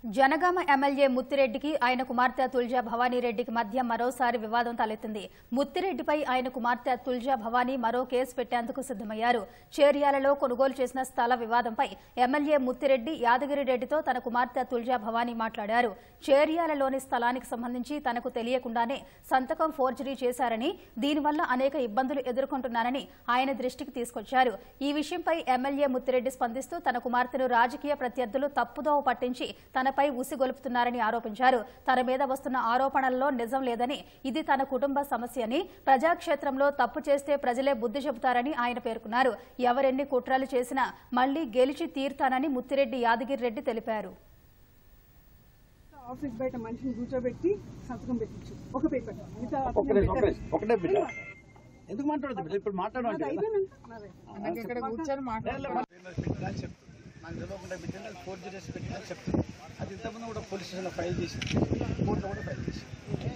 Janagama MLA ముత్తిరెడ్డికి ఆయన కుమార్తె తుల్జా భవానీ రెడ్డికి మధ్య మరోసారి వివాదం తలెత్తింది ముత్తిరెడ్డిపై ఆయన కుమార్తె తుల్జా భవానీ మరో కేసు పెట్టేందుకు సిద్దమయ్యారు చేర్యాలలో కొనుగోలు చేసిన స్థల వివాదంపై ఎమ్మెల్యే ముత్తిరెడ్డి యాదగిరి రెడ్డితో తన కుమార్తె తుల్జా భవానీ మాట్లాడారు చేర్యాలలోని స్థలానికి సంబంధించి తనకు తెలియకుండానే సంతకం ఫోర్జరీ చేశారని దీనివల్ల అనేక ఇబ్బందులు ఎదుర్కొంటున్నానని ఆయన దృష్టికి తీసుకొచ్చారు ఈ విషయంపై ఎమ్మెల్యే ముత్తిరెడ్డి స్పందిస్తూ తన కుమార్తెను రాజకీయ ప్రత్యర్థులు తప్పుదోవ పట్టించి తనపై ఉసిగొలుపుతున్నారని ఆరోపించారు తన మీద వస్తున్న ఆరోపణల్లో నిజం లేదని ఇది తన కుటుంబ సమస్యని ప్రజాక్షేత్రంలో తప్పు చేస్తే ప్రజలే బుద్ధి చెబుతారని ఆయన పేర్కొన్నారు ఎవరెన్ని కుట్రలు చేసినా మళ్లీ గెలిచి తీరుతానని ముత్తిరెడ్డి యాదగిరి రెడ్డి తెలిపారు ఆఫీస్ బయట మనిషిని కూర్చోబెట్టి సంతకం పెట్టించు ఒక పేపర్ మిగతా ఒక్క నిమిషం, ఒక్క నిమిషం, ఒకటే బిడ్డ ఎందుకు మాట్లాడదు బిడ్డ ఇప్పుడు మాట్లాడమంటే నాది అయిపోయింది నాది. ఇక్కడ కూర్చొని మాట్లాడాలి చెప్తాను నాకు తెలియకుండా బిడ్డ ఫోర్ జీరోస్ పెట్టినా చెప్తాను అది ఇంతకుముందు కూడా పోలీస్ స్టేషన్లో ఫైల్ చేసి కోర్టులో కూడా ఫైల్ చేసి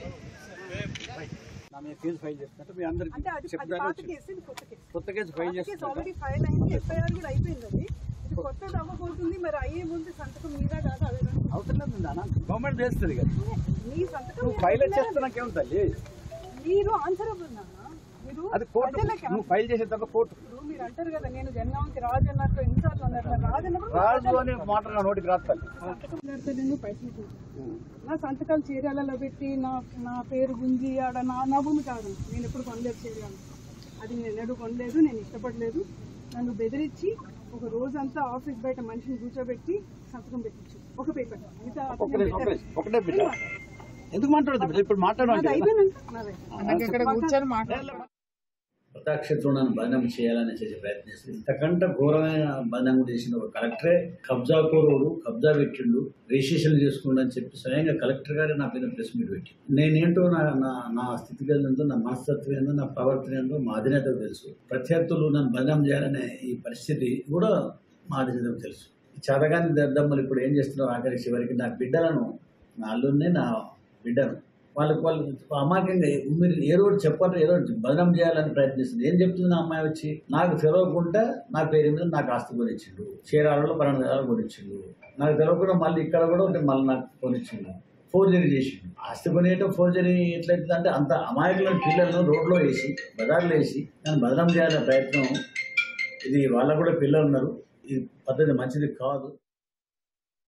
నా మీద కేసు ఫైల్ చేస్తున్నట్టు మీ అందరికి అంటే అది అది చెప్పడానికి పాత వచ్చింది కేసు ఇది కొత్త కేసు కొత్త కేసు ఫైల్ కేసు చేస్తున్నట్టు ఆల్రెడీ ఫైల్ అయింది ఎఫ్ఐఆర్ కూడా అయిపోయింది అది ఇది కొత్తది అవ్వబోతుంది మరి అయ్యే ముందు సంతకం మీదా కాదు అదే అవసరం లేదు నాన్న గవర్నమెంట్ చేస్తుంది కదా మీ సంతకం నువ్వు మీరు ఫైల్ పెట్టినారా? చేస్తే నాకేం తల్లి మీరు ఆన్సరబుల్ నాన్న మీరు అది కోర్టు ప్రజలకి నువ్వు ఫైల్ చేసిన తర్వాత కోర్టు ఇప్పుడు మీరు అంటారు కదా నేను జన్మానికి రాజు అన్నట్టు ఎన్నిసార్లు అన్నారు మరి రాజు అన్నప్పుడు రాజు అనే మాట నా నోటికి రాదు తల్లి సంతకం పెడతాను పైసలు కూడా. నా సంతకాలు చీరాలలో పెట్టి నా నా పేరు గుంజి ఆడ నా నా భూమి కాదు నేను ఎప్పుడు కొనలేదు చీరాలు అది నేను ఎన్నడూ కొనలేదు నేను ఇష్టపడలేదు నన్ను బెదిరించి ఒక రోజంతా ఆఫీస్ బయట మనిషిని కూర్చోబెట్టి సంతకం పెట్టించు ఒక పేపర్ మిగతా ఒక్క నిమిషం, ఒక్క నిమిషం, ఒకటే బిడ్డ ఎందుకు మాట్లాడదు బిడ్డ ఇప్పుడు నాది మాట్లాడమంటే అయిపోయింది నాది ప్రత్యక్షత్వం నన్ను బదనం చేయాలని చేసే ప్రయత్నిస్తుంది ఇంతకంటే ఘోరమైన బదనం చేసిన ఒక కలెక్టరే కబ్జా కోరోడు కబ్జా పెట్టిండు రిజిస్ట్రేషన్ చేసుకుండు అని చెప్పి స్వయంగా కలెక్టర్ గారే నా పైన ప్రెస్ మీట్ పెట్టి నేనేంటో నా నా నా స్థితిగతి ఏందో నా మనస్తత్వం ఏందో నా ప్రవర్తన ఏందో మా అధినేతకు తెలుసు ప్రత్యర్థులు నన్ను బదనం చేయాలనే ఈ పరిస్థితి కూడా మా అధినేతకు తెలుసు ఈ చేతగాని దద్దమ్మలు ఇప్పుడు ఏం చేస్తున్నారు ఆఖరి చివరికి నా బిడ్డలను నా అల్లుడిని నా బిడ్డను వాళ్ళకి వాళ్ళు అమాయకంగా మీరు ఏ రోజు చెప్పారు ఏదో బదనం చేయాలని ప్రయత్నిస్తుంది ఏం చెప్తుంది ఆ అమ్మాయి వచ్చి నాకు తెలియకుండా నా పేరు మీద నాకు ఆస్తి కొనిచ్చిండు చీరాలలో పన్నెండు వేల కొనిచ్చిండు నాకు తెలియకుండా మళ్ళీ ఇక్కడ కూడా ఒకటి మళ్ళీ నాకు కొనిచ్చిండు ఫోర్జరీ చేసిండు ఆస్తి కొనియటం ఫోర్జరీ ఎట్లయితుంది అంటే అంత అమాయకులను పిల్లలను రోడ్లో వేసి బజార్లో వేసి నన్ను బదనం చేయాలనే ప్రయత్నం ఇది వాళ్ళకు కూడా పిల్లలు ఉన్నారు ఈ పద్ధతి మంచిది కాదు